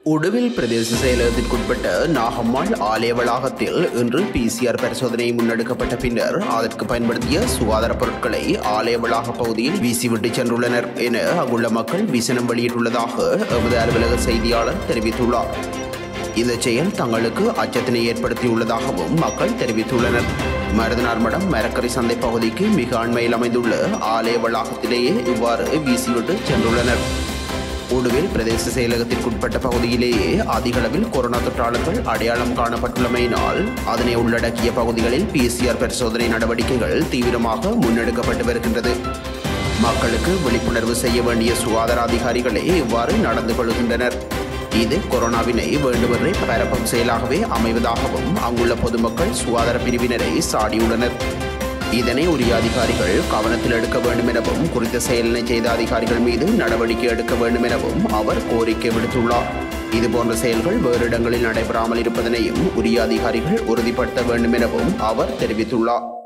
உடுவில் பிரதேச செயலகத்திற்குட்பட்ட நாகம்மாள் ஆலய வளாகத்தில் இன்று பிசிஆர் பரிசோதனை முன்னெடுக்கப்பட்ட பின்னர் அதற்கு பயன்படுத்திய சுகாதார பொருட்களை ஆலய வளாக பகுதியில் வீசிவிட்டு சென்றுள்ளனர் என அங்குள்ள மக்கள் விசனம் வெளியிட்டுள்ளதாக எமது அலுவலக செய்தியாளர் தெரிவித்துள்ளார் இந்த செயல் தங்களுக்கு அச்சத்தினை ஏற்படுத்தியுள்ளதாகவும் மக்கள் தெரிவித்துள்ளனர் மருதனார் மடம் மரக்கரை சந்தை பகுதிக்கு மிக அண்மையில் அமைந்துள்ள ஆலய வளாகத்திலேயே இவ்வாறு வீசிவிட்டு சென்றுள்ளனர் உடுவில் பிரதேச செயலகத்திற்குட்பட்ட பகுதியிலேயே அதிக அளவில் கொரோனா தொற்றாளர்கள் அடையாளம் காணப்பட்டுள்ளமையினால் அதனை உள்ளடக்கிய பகுதிகளில் பிசிஆர் பரிசோதனை நடவடிக்கைகள் தீவிரமாக முன்னெடுக்கப்பட்டு வருகின்றது மக்களுக்கு விழிப்புணர்வு செய்ய வேண்டிய சுகாதார அதிகாரிகளே இவ்வாறு நடந்து கொள்கின்றனர் இது கொரோனாவினை வேண்டுமென்றே பரப்பும் செயலாகவே அமைவதாகவும் அங்குள்ள பொதுமக்கள் சுகாதார பிரிவினரை சாடியுள்ளனர் இதனை உரிய அதிகாரிகள் கவனத்தில் எடுக்க வேண்டும் எனவும் குறித்த செயலினை செய்த அதிகாரிகள் மீது நடவடிக்கை எடுக்க வேண்டும் எனவும் அவர் கோரிக்கை விடுத்துள்ளார் இதுபோன்ற செயல்கள் வேறு இடங்களில் நடைபெறாமல் இருப்பதனையும் உரிய அதிகாரிகள் உறுதிப்படுத்த வேண்டும் எனவும் அவர் தெரிவித்துள்ளார்